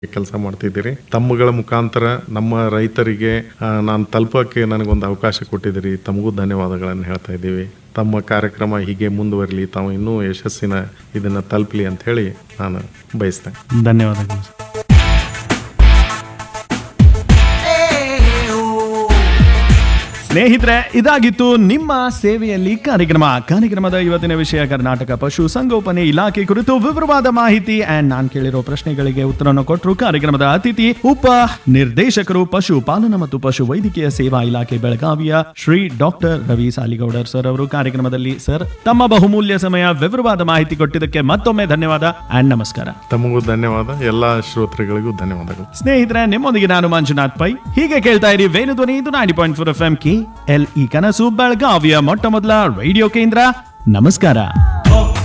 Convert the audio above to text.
ಕೆಲಸ ಮಾಡ್ತಿದ್ದೀರಿ ತಮ್ಮಗಳ ಮುಖಾಂತರ ನಮ್ಮ ರೈತರಿಗೆ ಆ, ನಾನು ತಲುಪಕ್ಕೆ ನನಗೊಂದು ಅವಕಾಶ ಕೊಟ್ಟಿದ್ದೀರಿ ತಮಗೂ ಧನ್ಯವಾದಗಳನ್ನು ಹೇಳ್ತಾ ಇದ್ದೀವಿ ತಮ್ಮ ಕಾರ್ಯಕ್ರಮ ಹೀಗೆ ಮುಂದುವರಲಿ ತಾವು ಇನ್ನೂ ಯಶಸ್ಸಿನ ಇದನ್ನ ತಲುಪಲಿ ಅಂತ ಹೇಳಿ ನಾನು ಬಯಸ್ತೇನೆ ಧನ್ಯವಾದಗಳು ಸ್ನೇಹಿತರೆ ಇದಾಗಿತ್ತು ನಿಮ್ಮ ಸೇವೆಯಲ್ಲಿ ಕಾರ್ಯಕ್ರಮ ಕಾರ್ಯಕ್ರಮದ ಇವತ್ತಿನ ವಿಷಯ ಕರ್ನಾಟಕ ಪಶು ಸಂಗೋಪನೆ ಇಲಾಖೆ ಕುರಿತು ವಿವರವಾದ ಮಾಹಿತಿ ಅಂಡ್ ನಾನ್ ಕೇಳಿರೋ ಪ್ರಶ್ನೆಗಳಿಗೆ ಉತ್ತರವನ್ನು ಕೊಟ್ಟರು ಕಾರ್ಯಕ್ರಮದ ಅತಿಥಿ ಉಪ ನಿರ್ದೇಶಕರು ಪಶು ಪಾಲನಾ ಮತ್ತು ಪಶು ವೈದ್ಯಕೀಯ ಸೇವಾ ಇಲಾಖೆ ಬೆಳಗಾವಿಯ ಶ್ರೀ ಡಾಕ್ಟರ್ ರವಿ ಸಾಲಿಗೌಡರ್ ಸರ್ ಅವರು ಕಾರ್ಯಕ್ರಮದಲ್ಲಿ ಸರ್ ತಮ್ಮ ಬಹುಮೂಲ್ಯ ಸಮಯ ವಿವರವಾದ ಮಾಹಿತಿ ಕೊಟ್ಟಿದ್ದಕ್ಕೆ ಮತ್ತೊಮ್ಮೆ ಧನ್ಯವಾದ ಅಂಡ್ ನಮಸ್ಕಾರ ತಮಗೂ ಧನ್ಯವಾದ ಎಲ್ಲ ಶ್ರೋತೃಗಳಿಗೂ ಧನ್ಯವಾದಗಳು ಸ್ನೇಹಿತರೆ ನಿಮ್ಮೊಂದಿಗೆ ನಾನು ಮಂಜುನಾಥ್ ಪೈ ಹೀಗೆ ಕೇಳ್ತಾ ಇರಿ ವೇಣು ಧ್ವನಿ ಇದು ninety point four F M K L E ಕನಸು ಬೆಳಗಾವಿಯ ಮೊಟ್ಟ ಮೊದಲ ರೇಡಿಯೋ ಕೇಂದ್ರ ನಮಸ್ಕಾರ